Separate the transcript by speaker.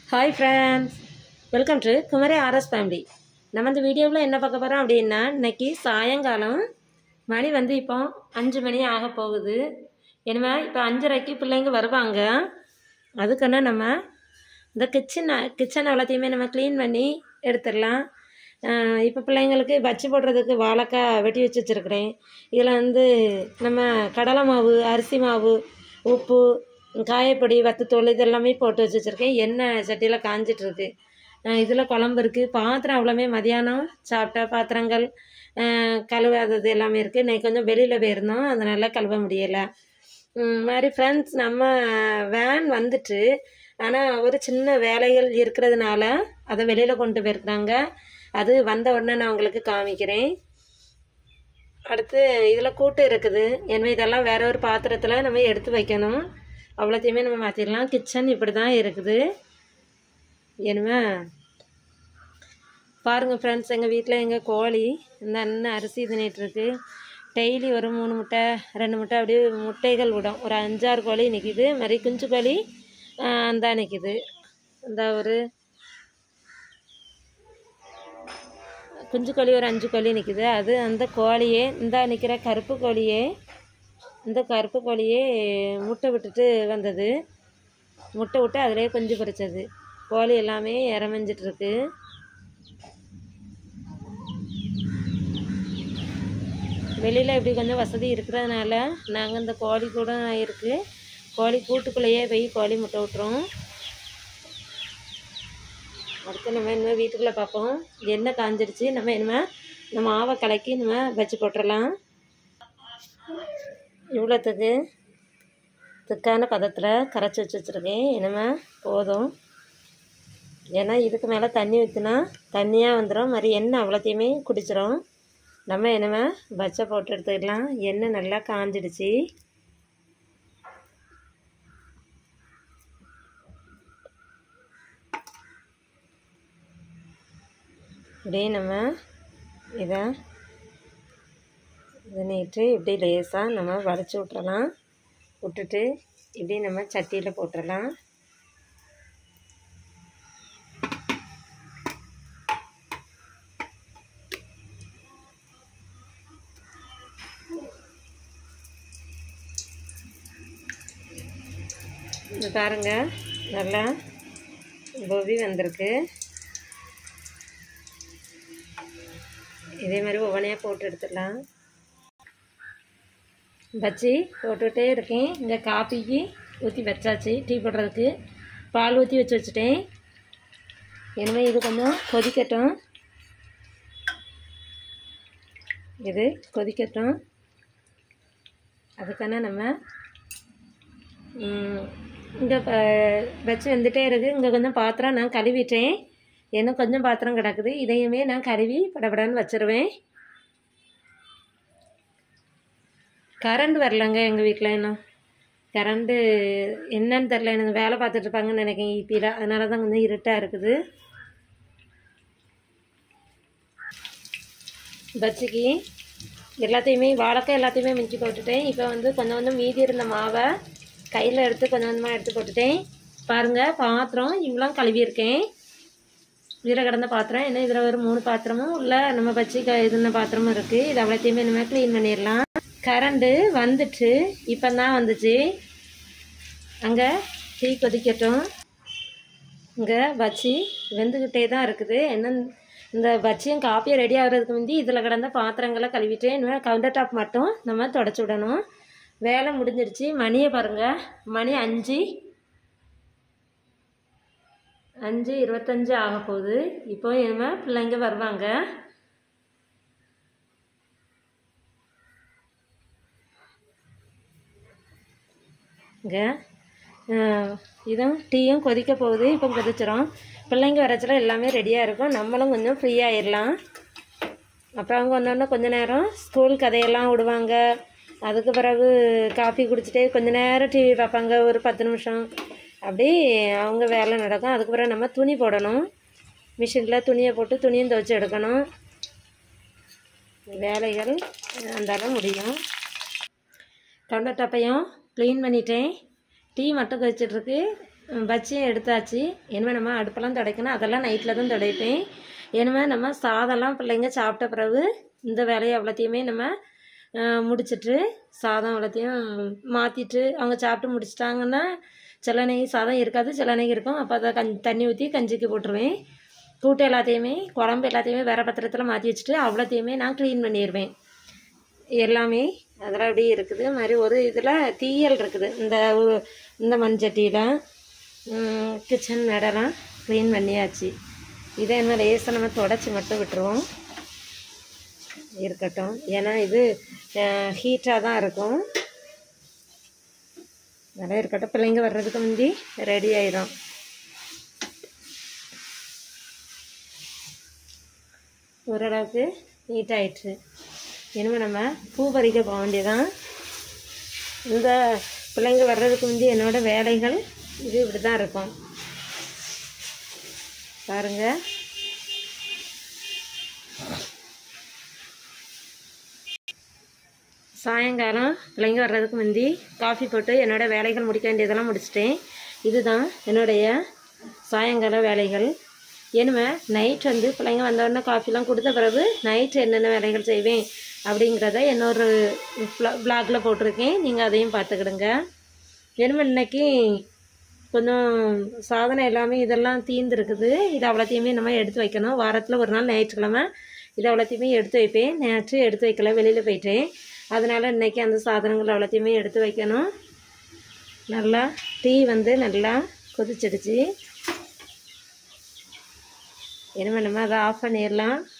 Speaker 1: hi friends welcome to Kumari RS family நம்ம இந்த வீடியோவில் என்ன பார்க்க போகிறோம் அப்படின்னா இன்னைக்கு சாயங்காலம் மணி வந்து இப்போ அஞ்சு மணி ஆக போகுது இனிமே இப்போ அஞ்சரைக்கு பிள்ளைங்க வருவாங்க அதுக்குன்னு நம்ம இந்த கிச்சனை கிச்சனை எல்லாத்தையுமே நம்ம க்ளீன் பண்ணி எடுத்துடலாம் ஆஹ் இப்போ பிள்ளைங்களுக்கு பச்சி போடுறதுக்கு வாழைக்காய் வெட்டி வச்சு வச்சுருக்கிறேன் இதில் வந்து நம்ம கடலை மாவு அரிசி மாவு உப்பு காயப்பொடி வத்தத்தூள் இதெல்லாமே போட்டு வச்சு வச்சுருக்கேன் எண்ணெய் சட்டியில் காஞ்சிட்ருக்கு இதில் குழம்பு இருக்குது பாத்திரம் அவ்வளோமே மதியானம் சாப்பிட்ட பாத்திரங்கள் ஆஹ் கழுவாதது எல்லாமே இருக்குது இன்னைக்கு கொஞ்சம் வெளியில் போயிருந்தோம் அதனால் கழுவ முடியலை மாதிரி ஃப்ரெண்ட்ஸ் நம்ம வேன் வந்துட்டு ஆனால் ஒரு சின்ன வேலைகள் இருக்கிறதுனால அதை வெளியில் கொண்டு போயிருக்கிறாங்க அது வந்த உடனே நான் உங்களுக்கு காமிக்கிறேன் அடுத்து இதில் கூட்டு இருக்குது எனவே இதெல்லாம் வேற ஒரு பாத்திரத்தில் நம்ம எடுத்து வைக்கணும் அவ்வளோத்தையுமே நம்ம மாற்றிடலாம் கிச்சன் இப்படி தான் இருக்குது இனிமே பாருங்கள் ஃப்ரெண்ட்ஸ் எங்கள் வீட்டில் எங்கள் கோழி இந்த அண்ணன் அரிசி தின்னிட்டுருக்கு டெய்லி ஒரு மூணு முட்டை ரெண்டு முட்டை அப்படியே முட்டைகள் விடும் ஒரு அஞ்சாறு கோழி நிற்கிது மாதிரி குஞ்சு கோழி அந்த நிற்கிது இந்த ஒரு குஞ்சு கோழி ஒரு அஞ்சு கோழி நிற்கிது அது அந்த கோழியே இந்த நிற்கிற கருப்பு கோழியே இந்த கருப்பு கோழியே முட்டை விட்டுட்டு வந்தது முட்டை விட்டு அதிலே குஞ்சு பொரிச்சது கோழி எல்லாமே இறமஞ்சிட்ருக்கு வெளியில் இப்படி கொஞ்சம் வசதி இருக்கிறதுனால நாங்கள் இந்த கோழி கூட இருக்குது கோழி கூட்டுக்குள்ளேயே போய் கோழி முட்டை விட்டுரும் அடுத்து நம்ம இனிமேல் வீட்டுக்குள்ளே பார்ப்போம் எண்ணெய் காஞ்சிடுச்சு நம்ம இனிமேல் இந்த மாவை கலக்கி நம்ம வச்சு போட்டுடலாம் இவ்வளோத்துக்கு திக்கான பதத்தில் கரைச்சி வச்சு வச்சுருக்கேன் இனிமேல் போதும் ஏன்னா இதுக்கு மேலே தண்ணி ஊற்றினா தண்ணியாக வந்துடும் மாதிரி எண்ணெய் அவ்வளோத்தையுமே குடிச்சிரும் நம்ம இனிமேல் பச்சை போட்டு எடுத்துக்கலாம் எண்ணெய் நல்லா காஞ்சிடுச்சு இப்படியே நம்ம இதை இதை நீட்டு இப்படி லேசாக நம்ம வளைச்சி விட்றலாம் விட்டுட்டு இப்படி நம்ம சட்டியில் போட்டுடலாம் இந்த பாருங்க நல்லா பொவி வந்திருக்கு இதே மாதிரி ஒவ்வொன்றையாக போட்டு எடுத்துடலாம் பச்சி போட்டுகிட்டே இருக்கேன் இங்கே காப்பிக்கு ஊற்றி வச்சாச்சு டீ போடுறதுக்கு பால் ஊற்றி வச்சு வச்சுட்டேன் இனிமேல் இது கொஞ்சம் கொதிக்கட்டும் இது கொதிக்கட்டும் அதுக்கான நம்ம இங்கே வச்சு வந்துட்டே இருக்குது இங்கே கொஞ்சம் பாத்திரம் நான் கழுவிட்டேன் இன்னும் கொஞ்சம் பாத்திரம் கிடக்குது இதையுமே நான் கழுவி படபடன்னு வச்சுருவேன் கரண்ட் வரலங்க எங்கள் வீட்டில் இன்னும் கரண்ட்டு என்னன்னு தெரில எனக்கு வேலை பார்த்துட்டு இருப்பாங்கன்னு நினைக்கிறேன் ஈபியில் அதனால தான் கொஞ்சம் இருட்டாக இருக்குது பஜ்ஜிக்கு எல்லாத்தையுமே வாழைக்காய் எல்லாத்தையுமே மிஞ்சி போட்டுட்டேன் இப்போ வந்து கொஞ்சம் கொஞ்சம் மீதி இருந்த மாவை கையில் எடுத்து கொஞ்சம் கொஞ்சமாக எடுத்து போட்டுட்டேன் பாருங்கள் பாத்திரம் இவ்வளோ கழுவியிருக்கேன் இதில் கிடந்த பாத்திரம் என்ன இதில் ஒரு மூணு பாத்திரமும் உள்ள நம்ம பச்சி க இதுன பாத்திரமும் இருக்குது இது அவ்வளோத்தையுமே இனிமேல் க்ளீன் பண்ணிடலாம் கரண்டு வந்துட்டு இப்போ தான் வந்துச்சு அங்கே டீ கொதிக்கட்டும் இங்கே பச்சி வெந்துக்கிட்டே தான் இருக்குது என்ன இந்த பச்சியும் காப்பியும் ரெடி ஆகிறதுக்கு முந்தி இதில் கிடந்த பாத்திரங்களை கழுவிட்டு இனிமேல் கவுண்டர் டாப் மட்டும் நம்ம தொடச்சி விடணும் வேலை முடிஞ்சிடுச்சு மணியை பாருங்கள் மணி அஞ்சு அஞ்சு இருபத்தஞ்சு ஆக போகுது இப்போ இனிமேல் பிள்ளைங்க வருவாங்க இங்கே இதுவும் டீயும் கொதிக்க போகுது இப்போ கொதிச்சிரும் பிள்ளைங்க வரச்சில எல்லாமே ரெடியாக இருக்கும் நம்மளும் கொஞ்சம் ஃப்ரீயாகிடலாம் அப்புறம் அவங்க வந்தோடனே கொஞ்ச நேரம் ஸ்கூல் கதையெல்லாம் விடுவாங்க அதுக்கு பிறகு காஃபி குடிச்சிட்டே கொஞ்ச நேரம் டிவி பார்ப்பாங்க ஒரு பத்து நிமிஷம் அப்படி அவங்க வேலை நடக்கும் அதுக்கு பிறகு நம்ம துணி போடணும் மிஷினில் துணியை போட்டு துணியும் துவைச்சி எடுக்கணும் வேலைகள் அந்தாலும் முடியும் கவுண்டர் டாப்பையும் க்ளீன் பண்ணிட்டேன் டீ மட்டும் கொதிச்சிட்ருக்கு ம், வச்சியும் எடுத்தாச்சு இனிமேல் நம்ம அடுப்பெல்லாம் துடைக்கணும் அதெல்லாம் நைட்டில் தான் துடைப்பேன் இனிமேல் நம்ம சாதம்லாம் பிள்ளைங்க சாப்பிட்ட பிறகு இந்த வேலையை அவ்வளோத்தையுமே நம்ம அஹ், முடிச்சிட்டு சாதம் அவ்வளோத்தையும் மாற்றிட்டு அவங்க சாப்பிட்டு முடிச்சிட்டாங்கன்னா சில நெய் சாதம் இருக்காது சில நெய் இருக்கும் அப்போ அதை கஞ் தண்ணி ஊற்றி கஞ்சிக்கு போட்டுருவேன் கூட்டு எல்லாத்தையுமே குழம்பு எல்லாத்தையுமே வேற பத்திரத்தில் மாற்றி வச்சுட்டு அவ்வளோத்தையுமே நான் க்ளீன் பண்ணிடுவேன் எல்லாமே அதெல்லாம் அப்படியே இருக்குது இது மாதிரி ஒரு இதில் தீயல் இருக்குது இந்த உ- இந்த மண்சட்டியில் கிச்சன் மேடெல்லாம் க்ளீன் பண்ணியாச்சு இதை என்ன லேசாக நம்ம தொடச்சி மட்டும் விட்டுருவோம் இருக்கட்டும் ஏன்னா இது ஹீட்டாக தான் இருக்கும் அதெல்லாம் இருக்கட்டும் பிள்ளைங்க வர்றதுக்கு முந்தி ரெடி ஆயிடும் ஓரளவுக்கு நீட் ஆயிடுச்சு இனிமேல் நம்ம பூ பறிக்க போக வேண்டியதான் இந்த பிள்ளைங்க வர்றதுக்கு முந்தி என்னோட வேலைகள் இது இப்படி தான் இருக்கும் பாருங்க சாயங்காலம் பிள்ளைங்க வர்றதுக்கு முந்தி காஃபி போட்டு என்னோட வேலைகள் முடிக்க வேண்டியதெல்லாம் முடிச்சிட்டேன் இதுதான் என்னுடைய சாயங்கால வேலைகள் இனிமே நைட் வந்து பிள்ளைங்க வந்தோடனே காஃபிலாம் கொடுத்த பிறகு நைட் என்னென்ன வேலைகள் செய்வேன் அப்படிங்கிறத இன்னொரு ப்ளாகில் போட்டிருக்கேன் நீங்கள் அதையும் பார்த்துக்கிடுங்க இனிமே இன்னைக்கு கொஞ்சம் சாதனை எல்லாமே இதெல்லாம் தீர்ந்துருக்குது இது அவ்வளோத்தையுமே நம்ம எடுத்து வைக்கணும் வாரத்தில் ஒரு நாள் ஞாயிற்றுக்கிழமை இது அவ்வளோத்தையுமே எடுத்து வைப்பேன் நேற்று எடுத்து வைக்கல வெளியில் போயிட்டேன் அதனால் இன்னைக்கு அந்த சாதனங்கள் அவ்வளோத்தையுமே எடுத்து வைக்கணும் நல்லா டீ வந்து நல்லா கொதிச்சிடுச்சு இனிமேல் நம்ம அதை ஆஃப் பண்ணிடலாம்